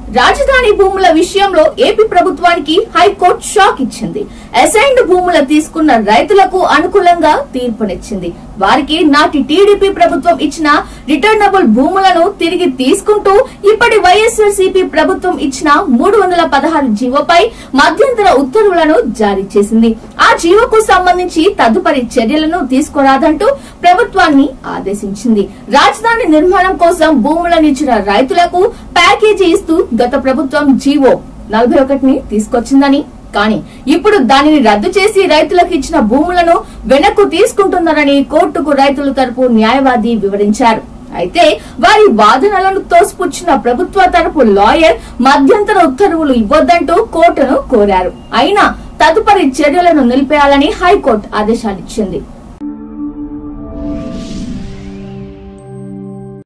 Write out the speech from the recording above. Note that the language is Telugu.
రాజధాని భూముల విషయంలో ఏపీ ప్రభుత్వానికి హైకోర్టు షాక్ ఇచ్చింది అసైన్డ్ భూముల తీసుకున్న రైతులకు అనుకూలంగా తీర్పునిచ్చింది వారికి నాటి టీడీపీ ప్రభుత్వం ఇచ్చిన రిటర్నబుల్ భూములను తిరిగి తీసుకుంటూ ఇప్పటి వైఎస్ఆర్సీపీ ప్రభుత్వం ఇచ్చిన మూడు వందల పదహారు జీవోపై మధ్యంతర ఉత్తర్వులను జారీ చేసింది ఆ జీవోకు సంబంధించి తదుపరి చర్యలను తీసుకోరాదంటూ ప్రభుత్వాన్ని ఆదేశించింది రాజధాని నిర్మాణం కోసం భూములను ఇచ్చిన రైతులకు ప్యాకేజీ ఇస్తూ గత ప్రభుత్వం జీవో నలభై ఒకటిని తీసుకొచ్చిందని కానీ ఇప్పుడు దానిని రద్దు చేసి రైతులకు ఇచ్చిన భూములను వెనక్కు తీసుకుంటున్నారని కోర్టుకు రైతుల తరపు న్యాయవాది వివరించారు అయితే వారి వాదనలను తోసిపుచ్చిన ప్రభుత్వ తరపు లాయర్ మధ్యంతర ఉత్తర్వులు ఇవ్వొద్దంటూ కోర్టును కోరారు అయినా తదుపరి చర్యలను నిలిపేయాలని హైకోర్టు ఆదేశాలిచ్చింది